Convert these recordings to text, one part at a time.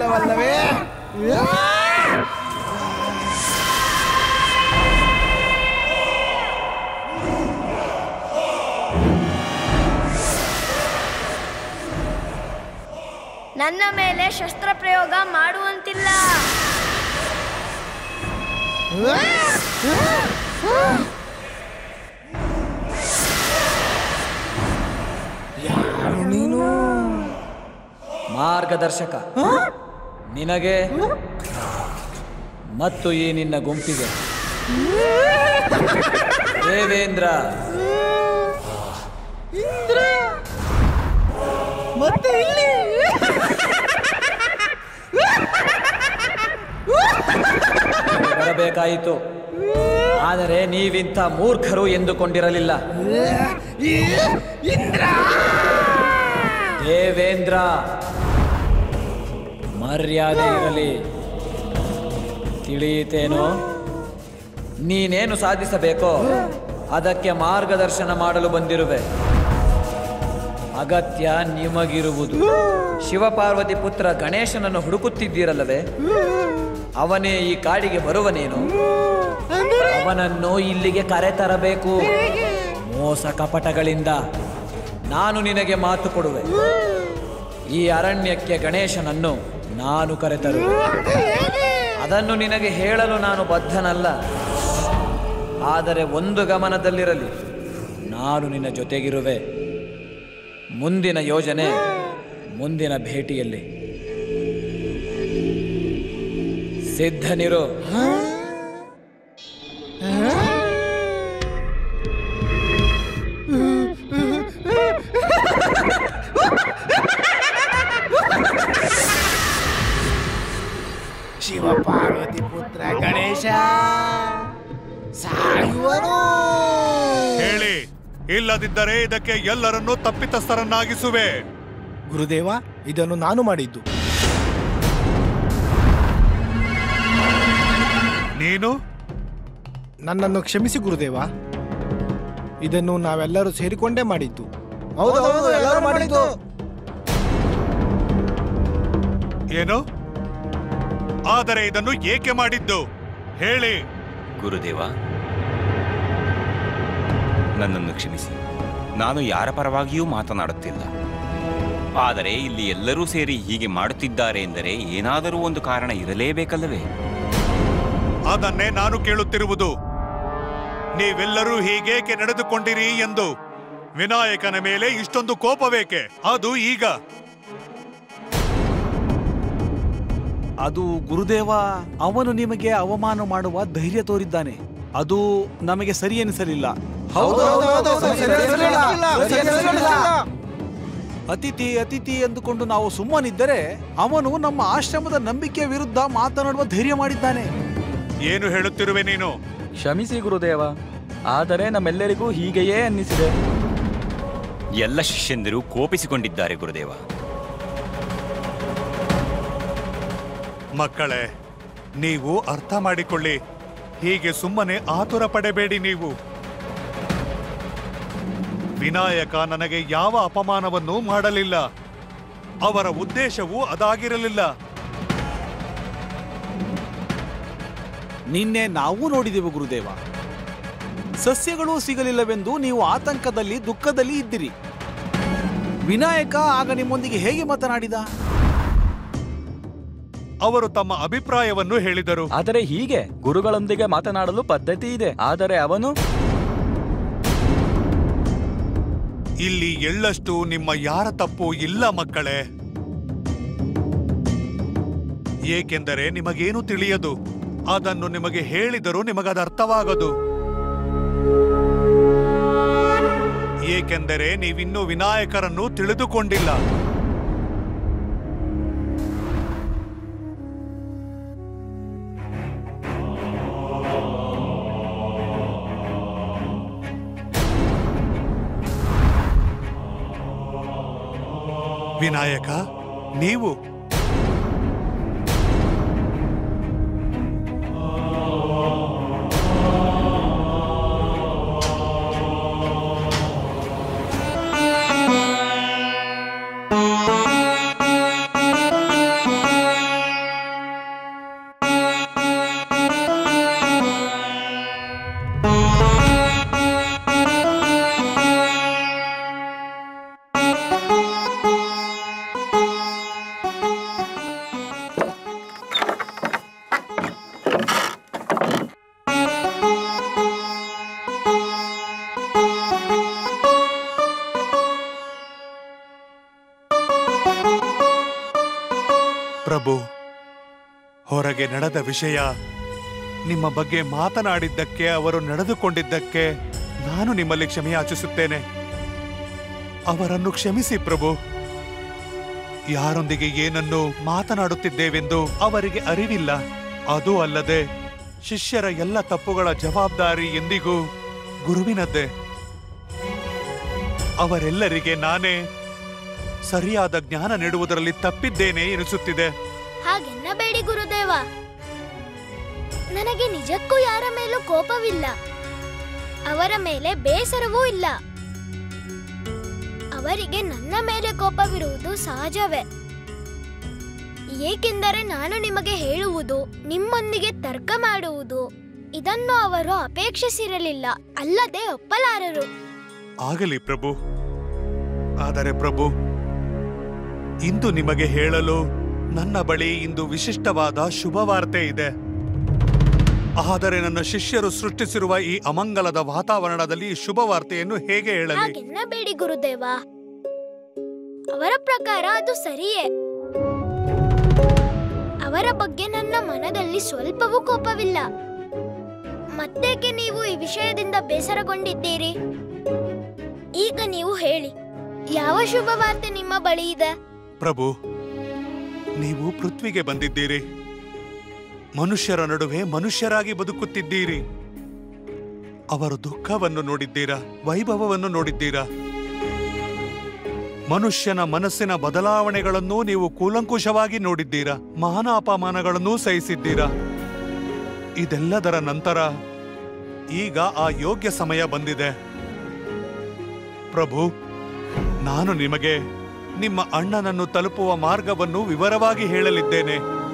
ಸಾಧ್ಯವಲ್ಲವೇ ನನ್ನ ಮೇಲೆ ಶಸ್ತ್ರ ಪ್ರಯೋಗ ಮಾಡುವಂತಿಲ್ಲ ಯಾರು ನೀನು ಮಾರ್ಗದರ್ಶಕ ನಿನಗೆ ಮತ್ತು ಈ ನಿನ್ನ ಗುಂಪಿಗೆ ದೇವೇಂದ್ರ ಮತ್ತೆ ಇಲ್ಲಿ ಬರಬೇಕಾಯಿತು ಆದರೆ ನೀವಿಂಥ ಮೂರ್ಖರು ಎಂದುಕೊಂಡಿರಲಿಲ್ಲ ಇಂದ್ರ ದೇವೇಂದ್ರ ಮರ್ಯಾದೆ ಇರಲಿ ತಿಳಿಯಿತೇನೋ ನೀನೇನು ಸಾಧಿಸಬೇಕೋ ಅದಕ್ಕೆ ಮಾರ್ಗದರ್ಶನ ಮಾಡಲು ಬಂದಿರುವೆ ಅಗತ್ಯ ನಿಮಗಿರುವುದು ಶಿವಪಾರ್ವತಿ ಪುತ್ರ ಗಣೇಶನನ್ನು ಹುಡುಕುತ್ತಿದ್ದೀರಲ್ಲವೇ ಅವನೇ ಈ ಕಾಡಿಗೆ ಬರುವನೇನು ಅವನನ್ನು ಇಲ್ಲಿಗೆ ಕರೆತರಬೇಕು ಮೋಸ ಕಪಟಗಳಿಂದ ನಾನು ನಿನಗೆ ಮಾತು ಕೊಡುವೆ ಈ ಅರಣ್ಯಕ್ಕೆ ಗಣೇಶನನ್ನು ನಾನು ಕರೆತರುವೆ ಅದನ್ನು ನಿನಗೆ ಹೇಳಲು ನಾನು ಬದ್ಧನಲ್ಲ ಆದರೆ ಒಂದು ಗಮನದಲ್ಲಿರಲಿ ನಾನು ನಿನ್ನ ಜೊತೆಗಿರುವೆ ಮುಂದಿನ ಯೋಜನೆ ಮುಂದಿನ ಭೇಟಿಯಲ್ಲಿ ಸಿದ್ಧನಿರು ಶಿವ ಪಾರ್ವತಿ ಪುತ್ರ ಗಣೇಶ ಸಾಯುವನು ಹೇಳಿ ಇಲ್ಲದಿದ್ದರೆ ಇದಕ್ಕೆ ಎಲ್ಲರನ್ನೂ ತಪ್ಪಿತಸ್ಥರನ್ನಾಗಿಸುವೆ ಗುರುದೇವ ಇದನ್ನು ನಾನು ಮಾಡಿದ್ದು ನೀನು ನನ್ನನ್ನು ಕ್ಷಮಿಸಿ ಗುರುದೇವ ಇದನ್ನು ನಾವೆಲ್ಲರೂ ಸೇರಿಕೊಂಡೇ ಮಾಡಿದ್ದು ಹೌದು ಹೌದು ಎಲ್ಲರೂ ಮಾಡಿದ್ದು ಏನು ಆದರೆ ಇದನ್ನು ಏಕೆ ಮಾಡಿದ್ದು ಹೇಳಿ ಗುರುದೇವ ನನ್ನನ್ನು ಕ್ಷಮಿಸಿ ನಾನು ಯಾರ ಪರವಾಗಿಯೂ ಮಾತನಾಡುತ್ತಿಲ್ಲ ಆದರೆ ಇಲ್ಲಿ ಎಲ್ಲರೂ ಸೇರಿ ಹೀಗೆ ಮಾಡುತ್ತಿದ್ದಾರೆ ಎಂದರೆ ಏನಾದರೂ ಒಂದು ಕಾರಣ ಇರಲೇಬೇಕಲ್ಲವೇ ಅದನ್ನೇ ನಾನು ಕೇಳುತ್ತಿರುವುದು ನೀವೆಲ್ಲರೂ ಹೀಗೇಕೆ ನಡೆದುಕೊಂಡಿರಿ ಎಂದು ವಿನಾಯಕನ ಮೇಲೆ ಇಷ್ಟೊಂದು ಕೋಪವೇಕೆ ಅದು ಈಗ ಅದು ಗುರುದೇವ ಅವನು ನಿಮಗೆ ಅವಮಾನ ಮಾಡುವ ಧೈರ್ಯ ತೋರಿದ್ದಾನೆ ಅದು ನಮಗೆ ಸರಿ ಎನಿಸಲಿಲ್ಲ ಹೌದು ಹೌದು ಹೌದು ಸರಿ, ಸರಿ, ಸರಿ, ಇಲ್ಲ, ಸರಿ, ಸರಿ, ಇಲ್ಲ. ಅತಿಥಿ ಅತಿಥಿ ಎಂದುಕೊಂಡು ನಾವು ಸುಮ್ಮನಿದ್ದರೆ ಅವನು ನಮ್ಮ ಆಶ್ರಮದ ನಂಬಿಕೆಯ ವಿರುದ್ಧ ಮಾತನಾಡುವ ಧೈರ್ಯ ಮಾಡಿದ್ದಾನೆ ಏನು ಹೇಳುತ್ತಿರುವೆ ನೀನು ಕ್ಷಮಿಸಿ ಗುರುದೇವ ಆದರೆ ನಮ್ಮೆಲ್ಲರಿಗೂ ಹೀಗೆಯೇ ಅನ್ನಿಸಿದೆ ಎಲ್ಲ ಶಿಷ್ಯಂದಿರು ಕೋಪಿಸಿಕೊಂಡಿದ್ದಾರೆ ಗುರುದೇವ ಮಕ್ಕಳೇ ನೀವು ಅರ್ಥ ಮಾಡಿಕೊಳ್ಳಿ ಹೀಗೆ ಸುಮ್ಮನೆ ಆತುರ ಪಡೆಬೇಡಿ ನೀವು ವಿನಾಯಕ ನನಗೆ ಯಾವ ಅಪಮಾನವನ್ನು ಮಾಡಲಿಲ್ಲ ಅವರ ಉದ್ದೇಶವು ಅದಾಗಿರಲಿಲ್ಲ ನಿನ್ನೆ ನಾವು ನೋಡಿದೆವು ಗುರುದೇವ ಸಸ್ಯಗಳು ಸಿಗಲಿಲ್ಲವೆಂದು ನೀವು ಆತಂಕದಲ್ಲಿ ದುಃಖದಲ್ಲಿ ಇದ್ದಿರಿ ವಿನಾಯಕ ಆಗ ನಿಮ್ಮೊಂದಿಗೆ ಹೇಗೆ ಮಾತನಾಡಿದ ಅವರು ತಮ್ಮ ಅಭಿಪ್ರಾಯವನ್ನು ಹೇಳಿದರು ಆದರೆ ಹೀಗೆ ಗುರುಗಳೊಂದಿಗೆ ಮಾತನಾಡಲು ಪದ್ಧತಿ ಇದೆ ಆದರೆ ಅವನು ಇಲ್ಲಿ ಎಳ್ಳಷ್ಟು ನಿಮ್ಮ ಯಾರ ತಪ್ಪು ಇಲ್ಲ ಮಕ್ಕಳೇ ಏಕೆಂದರೆ ನಿಮಗೇನು ತಿಳಿಯದು ಅದನ್ನು ನಿಮಗೆ ಹೇಳಿದರೂ ನಿಮಗದು ಅರ್ಥವಾಗದು ಏಕೆಂದರೆ ನೀವಿನ್ನೂ ವಿನಾಯಕರನ್ನು ತಿಳಿದುಕೊಂಡಿಲ್ಲ ವಿನಾಯಕ ನೀವು ಪ್ರಭು ಹೊರಗೆ ನಡೆದ ವಿಷಯ ನಿಮ್ಮ ಬಗ್ಗೆ ಮಾತನಾಡಿದ್ದಕ್ಕೆ ಅವರು ನಡೆದುಕೊಂಡಿದ್ದಕ್ಕೆ ನಾನು ನಿಮ್ಮಲ್ಲಿ ಕ್ಷಮೆಯಾಚಿಸುತ್ತೇನೆ ಅವರನ್ನು ಕ್ಷಮಿಸಿ ಪ್ರಭು ಯಾರೊಂದಿಗೆ ಏನನ್ನು ಮಾತನಾಡುತ್ತಿದ್ದೇವೆಂದು ಅವರಿಗೆ ಅರಿವಿಲ್ಲ ಅದೂ ಅಲ್ಲದೆ ಶಿಷ್ಯರ ಎಲ್ಲ ತಪ್ಪುಗಳ ಜವಾಬ್ದಾರಿ ಎಂದಿಗೂ ಗುರುವಿನದ್ದೇ ಅವರೆಲ್ಲರಿಗೆ ನಾನೇ ಸರಿಯಾದ ಜ್ಞಾನ ನೀಡುವುದರಲ್ಲಿ ತಪ್ಪಿದ್ದೇನೆ ಎನಿಸುತ್ತಿದೆ ಹಾಗೆನ್ನಬೇಡಿ ಗುರುದೇವ ನನಗೆ ನಿಜಕ್ಕೂ ಯಾರ ಮೇಲೂ ಕೋಪವಿಲ್ಲ ಅವರ ಮೇಲೆ ಬೇಸರವೂ ಇಲ್ಲ ಅವರಿಗೆ ನನ್ನ ಮೇಲೆ ಕೋಪವಿರುವುದು ಸಹಜವೇ ಏಕೆಂದರೆ ನಾನು ನಿಮಗೆ ಹೇಳುವುದು ನಿಮ್ಮೊಂದಿಗೆ ತರ್ಕ ಮಾಡುವುದು ಇದನ್ನು ಅವರು ಅಪೇಕ್ಷಿಸಿರಲಿಲ್ಲ ಅಲ್ಲದೆ ಒಪ್ಪಲಾರರು ಆಗಲಿ ಪ್ರಭು ಆದರೆ ಪ್ರಭು ಇಂದು ನಿಮಗೆ ಹೇಳಲು ನನ್ನ ಬಳಿ ಇಂದು ವಿಶಿಷ್ಟವಾದ ಶುಭವಾರ್ತೆ ಇದೆ ಆದರೆ ನನ್ನ ಶಿಷ್ಯರು ಸೃಷ್ಟಿಸಿರುವ ಈ ಅಮಂಗಲದ ವಾತಾವರಣದಲ್ಲಿ ಈ ಶುಭವಾರ್ತೆಯನ್ನು ಹೇಗೆ ಹೇಳಲಿ ಹಾಗೆನ್ನಬೇಡಿ ಗುರುದೇವ ಅವರ ಪ್ರಕಾರ ಅದು ಸರಿಯೇ ಅವರ ಬಗ್ಗೆ ನನ್ನ ಮನದಲ್ಲಿ ಸ್ವಲ್ಪವೂ ಕೋಪವಿಲ್ಲ ಮತ್ತೇಕೆ ನೀವು ಈ ವಿಷಯದಿಂದ ಬೇಸರಗೊಂಡಿದ್ದೀರಿ ಈಗ ನೀವು ಹೇಳಿ ಯಾವ ಶುಭ ವಾರ್ತೆ ನಿಮ್ಮ ಬಳಿ ಇದೆ ಪ್ರಭು ನೀವು ಪೃಥ್ವಿಗೆ ಬಂದಿದ್ದೀರಿ ಮನುಷ್ಯರ ನಡುವೆ ಮನುಷ್ಯರಾಗಿ ಬದುಕುತ್ತಿದ್ದೀರಿ ಅವರ ದುಃಖವನ್ನು ನೋಡಿದ್ದೀರಾ ವೈಭವವನ್ನು ನೋಡಿದ್ದೀರಾ ಮನುಷ್ಯನ ಮನಸ್ಸಿನ ಬದಲಾವಣೆಗಳನ್ನು ನೀವು ಕೂಲಂಕುಷವಾಗಿ ನೋಡಿದ್ದೀರಾ ಮಾನ ಅಪಮಾನಗಳನ್ನೂ ಸಹಿಸಿದ್ದೀರಾ ಇದೆಲ್ಲದರ ನಂತರ ಈಗ ಆ ಯೋಗ್ಯ ಸಮಯ ಬಂದಿದೆ ಪ್ರಭು ನಾನು ನಿಮಗೆ ನಿಮ್ಮ ಅಣ್ಣನನ್ನು ತಲುಪುವ ಮಾರ್ಗವನ್ನು ವಿವರವಾಗಿ ಹೇಳಲಿದ್ದೇನೆ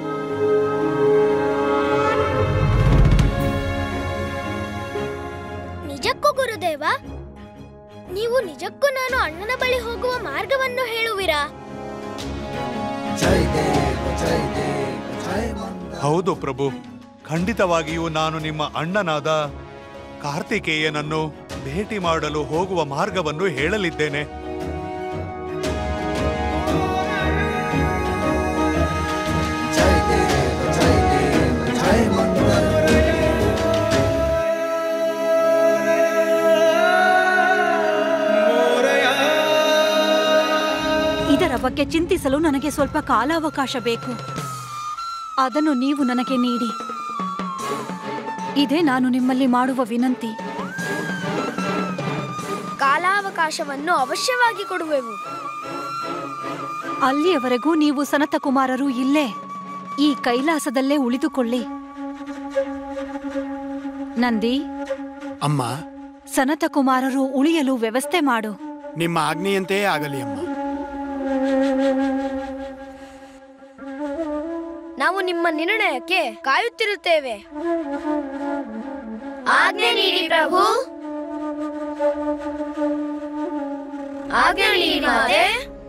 ನಿಜಕ್ಕೂ ಗುರುದೇವ ನೀವು ನಿಜಕ್ಕೂ ನಾನು ಅಣ್ಣನ ಬಳಿ ಹೋಗುವ ಮಾರ್ಗವನ್ನು ಹೇಳುವಿರಾ ಹೌದು ಪ್ರಭು ಖಂಡಿತವಾಗಿಯೂ ನಾನು ನಿಮ್ಮ ಅಣ್ಣನಾದ ಕಾರ್ತಿಕೇಯನನ್ನು ಭೇಟಿ ಮಾಡಲು ಹೋಗುವ ಮಾರ್ಗವನ್ನು ಹೇಳಲಿದ್ದೇನೆ ಇದರ ಬಗ್ಗೆ ಚಿಂತಿಸಲು ನನಗೆ ಸ್ವಲ್ಪ ಕಾಲಾವಕಾಶ ಬೇಕು ಅದನ್ನು ನೀವು ನನಗೆ ನೀಡಿ ಇದೇ ನಾನು ನಿಮ್ಮಲ್ಲಿ ಮಾಡುವ ವಿನಂತಿ ಕಾಲಾವಕಾಶವನ್ನು ಅವಶ್ಯವಾಗಿ ಕೊಡುವೆವು ಅಲ್ಲಿಯವರೆಗೂ ನೀವು ಸನತಕುಮಾರರು ಇಲ್ಲೇ ಈ ಕೈಲಾಸದಲ್ಲೇ ಉಳಿದುಕೊಳ್ಳಿ ನಂದಿ ಅಮ್ಮ ಸನತಕುಮಾರರು ಉಳಿಯಲು ವ್ಯವಸ್ಥೆ ಮಾಡು ನಿಮ್ಮ ಆಜ್ಞೆಯಂತೆಯೇ ಆಗಲಿ ಅಮ್ಮ ನಾವು ನಿಮ್ಮ ನಿರ್ಣಯಕ್ಕೆ ಕಾಯುತ್ತಿರುತ್ತೇವೆ ಆಜ್ಞೆ ನೀಡಿ ಪ್ರಭು ಆಜ್ಞೆ ನೀಡಿ ಮಾತೆ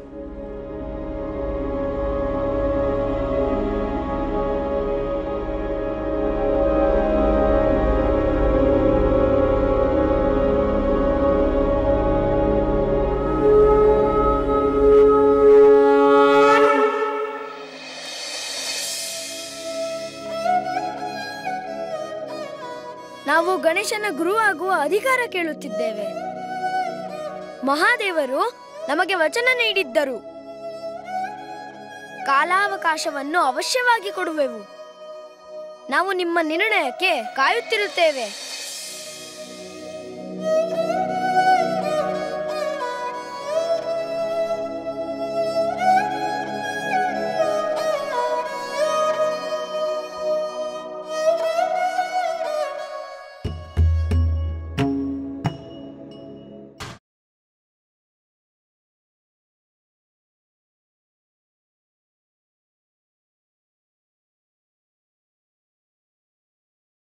ನಾವು ಗಣೇಶನ ಗುರುವಾಗುವ ಅಧಿಕಾರ ಕೇಳುತ್ತಿದ್ದೇವೆ ಮಹಾದೇವರು ನಮಗೆ ವಚನ ನೀಡಿದ್ದರು ಕಾಲಾವಕಾಶವನ್ನು ಅವಶ್ಯವಾಗಿ ಕೊಡುವೆವು ನಾವು ನಿಮ್ಮ ನಿರ್ಣಯಕ್ಕೆ ಕಾಯುತ್ತಿರುತ್ತೇವೆ